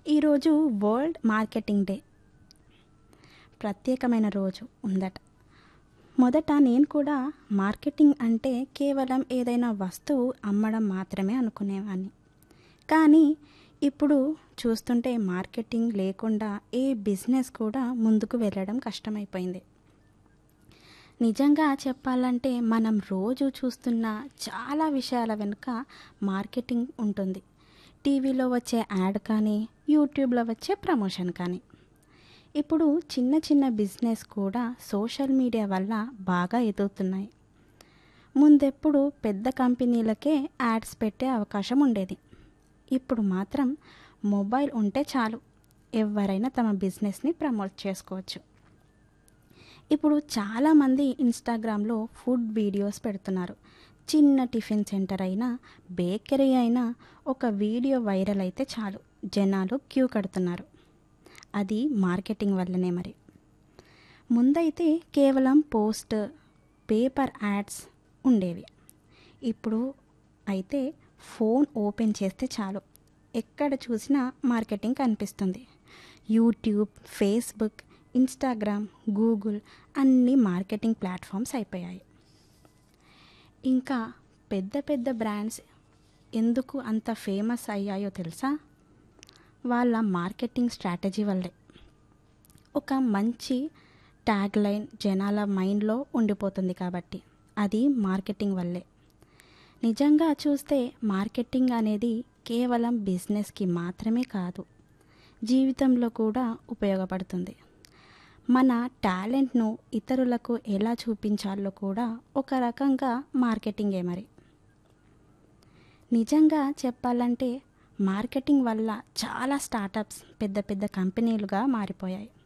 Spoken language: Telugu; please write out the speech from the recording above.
ఈరోజు వరల్డ్ మార్కెటింగ్ డే ప్రత్యేకమైన రోజు ఉందట మొదట నేను కూడా మార్కెటింగ్ అంటే కేవలం ఏదైనా వస్తువు అమ్మడం మాత్రమే అనుకునేవాడిని కానీ ఇప్పుడు చూస్తుంటే మార్కెటింగ్ లేకుండా ఏ బిజినెస్ కూడా ముందుకు వెళ్ళడం కష్టమైపోయింది నిజంగా చెప్పాలంటే మనం రోజు చూస్తున్న చాలా విషయాల వెనుక మార్కెటింగ్ ఉంటుంది టీవీలో వచ్చే యాడ్ కానీ యూట్యూబ్లో వచ్చే ప్రమోషన్ కానీ ఇప్పుడు చిన్న చిన్న బిజినెస్ కూడా సోషల్ మీడియా వల్ల బాగా ఎదుగుతున్నాయి ముందెప్పుడు పెద్ద కంపెనీలకే యాడ్స్ పెట్టే అవకాశం ఉండేది ఇప్పుడు మాత్రం మొబైల్ ఉంటే చాలు ఎవరైనా తమ బిజినెస్ని ప్రమోట్ చేసుకోవచ్చు ఇప్పుడు చాలామంది ఇన్స్టాగ్రామ్లో ఫుడ్ వీడియోస్ పెడుతున్నారు చిన్న టిఫిన్ సెంటర్ అయినా బేకరీ అయినా ఒక వీడియో వైరల్ అయితే చాలు జనాలు క్యూ కడుతున్నారు అది మార్కెటింగ్ వల్లనే మరి ముందైతే కేవలం పోస్ట్ పేపర్ యాడ్స్ ఉండేవి ఇప్పుడు అయితే ఫోన్ ఓపెన్ చేస్తే చాలు ఎక్కడ చూసినా మార్కెటింగ్ కనిపిస్తుంది యూట్యూబ్ ఫేస్బుక్ ఇన్స్టాగ్రామ్ గూగుల్ అన్ని మార్కెటింగ్ ప్లాట్ఫామ్స్ అయిపోయాయి ఇంకా పెద్ద పెద్ద బ్రాండ్స్ ఎందుకు అంత ఫేమస్ అయ్యాయో తెలుసా వాళ్ళ మార్కెటింగ్ స్ట్రాటజీ వల్లే ఒక మంచి ట్యాగ్ లైన్ జనాల మైండ్లో ఉండిపోతుంది కాబట్టి అది మార్కెటింగ్ వల్లే నిజంగా చూస్తే మార్కెటింగ్ అనేది కేవలం బిజినెస్కి మాత్రమే కాదు జీవితంలో కూడా ఉపయోగపడుతుంది మన టాలెంట్ను ఇతరులకు ఎలా చూపించాలో కూడా ఒక రకంగా మార్కెటింగే మరి నిజంగా చెప్పాలంటే మార్కెటింగ్ వల్ల చాలా స్టార్టప్స్ పెద్ద పెద్ద కంపెనీలుగా మారిపోయాయి